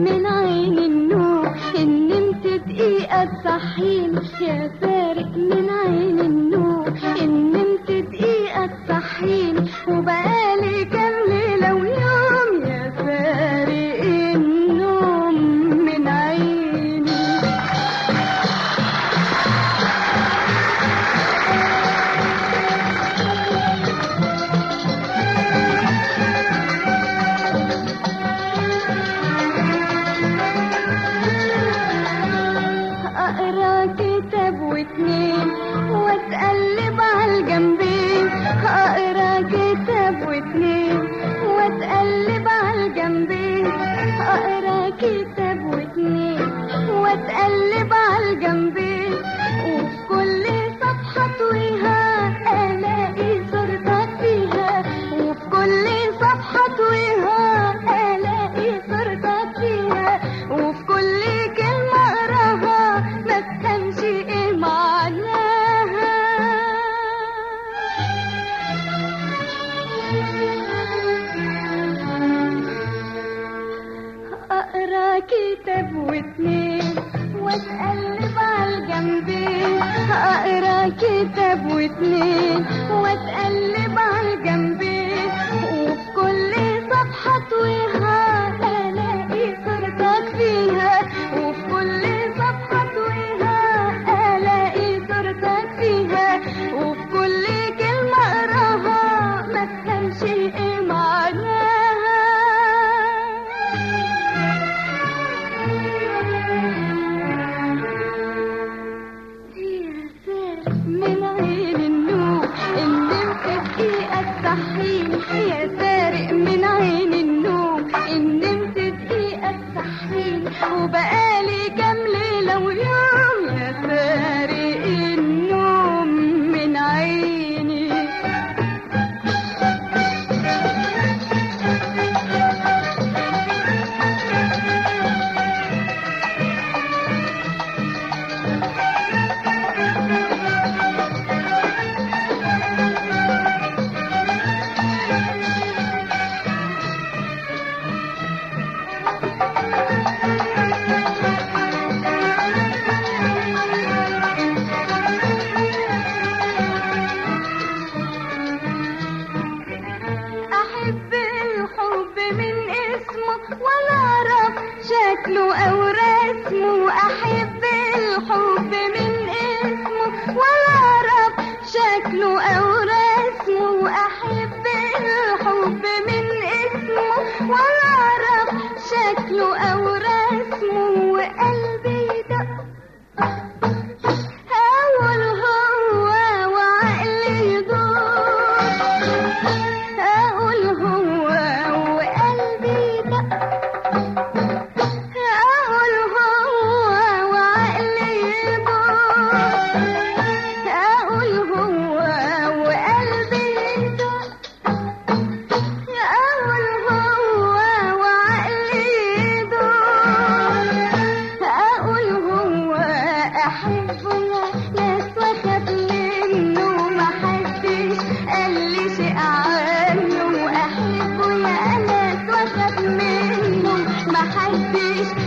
من عين النوم إن نمت دقيقة تصحيني يا فارق من عين النوم إن نمت دقيقة تصحيني وبقالي كام ليلة ويوم يا فارق النوم من عيني اقرا كتاب واتنين واتقلب على الجنبين اقرا كتاب واتنين واتقلب على الجنبين اقرا كتاب واتنين واتقلب على الجنبين وفي كل صفحة طويها الاقي صورتك فيها وفي كل صفحة طويها الاقي صورتك فيها وفي كل كلمة اقراها ما تفهمش ايه معناها اقرا كتاب واتنين واتقلب على الجنبين اقرا كتاب واتنين واتقلب على الجنبين وفي كل صفحة طويها الاقي صورتك فيها وفي كل صفحة طويها الاقي صورتك فيها وفي كل كلمة اقراها ما تفهمش ايه معناها من عين النوم ان نمت دقيقة تصحيني يا سارق من عين النوم ان نمت دقيقة تصحيني وبقالي كام ليلة ويوم يا سارق النوم من عيني احب الحب من اسمه ولا اعرف شكله او رسمه احب الحب من اسمه ولا اعرف شكله او رسمه احب الحب من اسمه ولا اعرف شكله او رسمه وقلبي يدق اول هو وعقلي يدور اقول هو وقلبي دق اقول هو وعقلي يدور اقول هو وقلبي دق اقول هو وعقلي يدور اقول هو احبه يا ناس واخد منه ما حدش قال لي شيء عنه احبه يا ناس واخد منه ما حدش